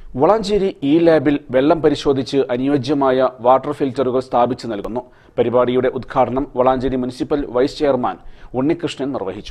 Valanchery E ലാബിൽ വെള്ളം പരിശോധിച്ച് അനുയോജ്യമായ വാട്ടർ ഫിൽറ്ററുകൾ സ്ഥാപിച്ചു നൽകുന്നു പരിപാടിയുടെ ഉദ്ഘാടനം Valanchery municipal vice chairman Unnikrishnan നിർവഹിച്ചു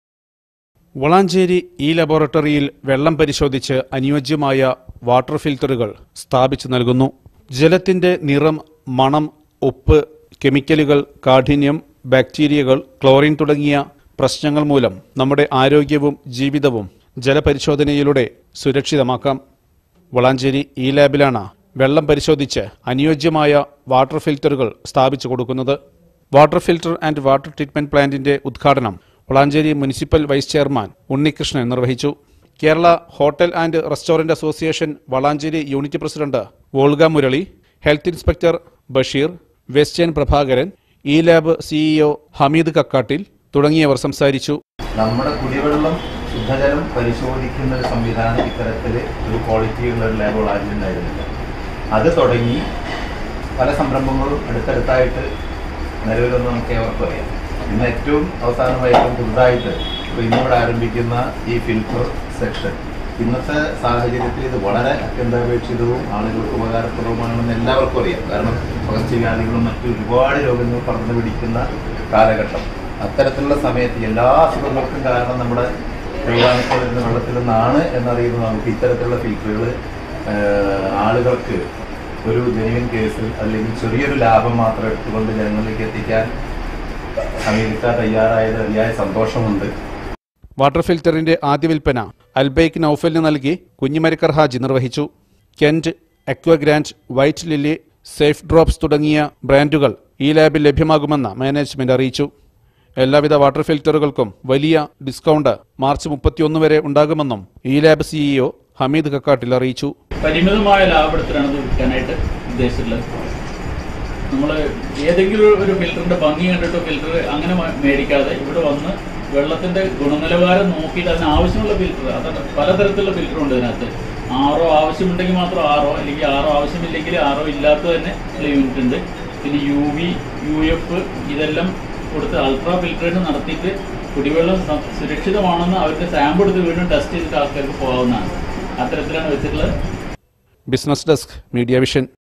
വളാഞ്ചേരി ഇ ലബോറട്ടറിയിൽ വെള്ളം പരിശോധിച്ച് അനുയോജ്യമായ വാട്ടർ ഫിൽറ്ററുകൾ സ്ഥാപിച്ചു നൽകുന്നു ജലത്തിന്റെ നിറം മണം ഉപ്പ് കെമിക്കലുകൾ കാഠിന്യം ബാക്ടീരിയകൾ ക്ലോറിൻ തുടങ്ങിയ പ്രശ്നങ്ങൾ മൂലം നമ്മുടെ ആരോഗ്യവും ജീവിതവും ജലപരിശോധനയിലൂടെ സുരക്ഷിതമാക്കാം വളാഞ്ചേരി ഇ ലാബിലാണ് വെള്ളം പരിശോധിച്ച് അനുയോജ്യമായ വാട്ടർ ഫിൽറ്ററുകൾ സ്ഥാപിച്ചു കൊടുക്കുന്നത് water filter and water treatment പ്ലാന്റിന്റെ ഉദ്ഘാടനം Valanchery municipal vice chairman Unnikrishnan നിർവഹിച്ചു Kerala hotel and restaurant association Valanchery unit president Volga Murali health inspector Basheer western Prabhakaran E lab CEO Hameed Kakkattil തുടങ്ങിയവർ സംസാരിച്ചു നമ്മുടെ കുടിവെള്ളം ശുദ്ധജലം പരിശോധിക്കുന്ന ഒരു സംവിധാനം ഇത്തരത്തിൽ ഒരു ക്വാളിറ്റിയുള്ള ഒരു ലാബ് ഉണ്ടായിരുന്നില്ല അത് തുടങ്ങി പല സംരംഭങ്ങളും അടുത്തടുത്തായിട്ട് നിലവിലെന്ന് നമുക്ക് ഏവർക്കും അറിയാം ഇന്ന് ഏറ്റവും അവസാനമായി ഏറ്റവും പുതുതായിട്ട് ഇപ്പോൾ ഇന്നിവിടെ ആരംഭിക്കുന്ന ഈ ഫിൽറ്റർ സെക്ഷൻ ഇന്നത്തെ സാഹചര്യത്തിൽ ഇത് വളരെ അത്യന്താപേക്ഷിതവും ആളുകൾക്ക് ഉപകാരപ്രദവുമാണെന്ന് എല്ലാവർക്കും അറിയാം കാരണം പകർച്ചവ്യാധികളും മറ്റു ഒരുപാട് രോഗങ്ങൾ പടർന്നു പിടിക്കുന്ന കാലഘട്ടം അത്തരത്തിലുള്ള സമയത്ത് എല്ലാ അസുഖങ്ങൾക്കും കാരണം നമ്മുടെ രോഗാണുക്കൾ വരുന്ന വെള്ളത്തിൽ നിന്നാണ് എന്നറിയുന്നത് നമുക്ക് ഇത്തരത്തിലുള്ള ഫിൽറ്ററുകൾ ആളുകൾക്ക് ഒരു ജെനുവിൻ കേസിൽ അല്ലെങ്കിൽ ചെറിയൊരു ലാഭം മാത്രം എടുത്തുകൊണ്ട് ജനങ്ങളിലേക്ക് എത്തിക്കാൻ അമേരിക്ക തയ്യാറായത് അതിയായ സന്തോഷമുണ്ട് വാട്ടർ ഫിൽറ്ററിന്റെ ആദ്യ വിൽപ്പന അൽബൈക്ക് നൌഫലിന് നൽകി കുഞ്ഞിമരക്കർ ഹാജി നിർവഹിച്ചു Kent Aquagrand white lily safe drops തുടങ്ങിയ ബ്രാൻഡുകൾ ഈ ലാബിൽ ലഭ്യമാകുമെന്ന് മാനേജ്മെന്റ് അറിയിച്ചു എല്ലാവിധ വാട്ടർ ഫിൽറ്ററുകൾക്കും വലിയ ഡിസ്കൗണ്ട് മാർച്ച് മുപ്പത്തിയൊന്ന് വരെ ഉണ്ടാകുമെന്നും ഈ ലാബ് സിഇഒ ഹമീദ് കക്കാട്ടിൽ അറിയിച്ചു പരിമിതമായ ലാഭത്തിലാണ് ഇത് വിൽക്കാനായിട്ട് ഉദ്ദേശിച്ചിട്ടുള്ളത് നമ്മൾ ഏതെങ്കിലും ഒരു ഫിൽറ്ററിന്റെ ഭംഗി കണ്ടിട്ടോ ഫിൽറ്റർ അങ്ങനെ മ- മേടിക്കാതെ ഇവിടെ വന്ന് വെള്ളത്തിന്റെ ഗുണനിലവാരം നോക്കിയിട്ട് അതിന് ആവശ്യമുള്ള ഫിൽറ്റർ അതാണ് പലതരത്തിലുള്ള ഫിൽറ്റർ ഉണ്ട് ഇതിനകത്ത് ആറോ ആവശ്യമുണ്ടെങ്കിൽ മാത്രം ആറോ അല്ലെങ്കിൽ ആറോ ആവശ്യമില്ലെങ്കിൽ ആറോ ഇല്ലാത്ത തന്നെ ഉള്ള യൂണിറ്റ് ഉണ്ട് പിന്നെ യു വി യു എഫ് ഇതെല്ലാം കൊടുത്ത് അൾട്രാ ഫിൽറ്ററേഷൻ നടത്തിയിട്ട് കുടിവെള്ളം സ- സുരക്ഷിതമാണെന്ന് അവരുടെ സാമ്പിൾ എടുത്ത് വീണ്ടും ടെസ്റ്റ് ചെയ്തിട്ട് ആൾക്കാർക്ക് പോകാവുന്നതാണ് അത്തരത്തിലാണ് വെച്ചിട്ടുള്ളത് ബിസിനസ് ഡെസ്ക് മീഡിയ വിഷൻ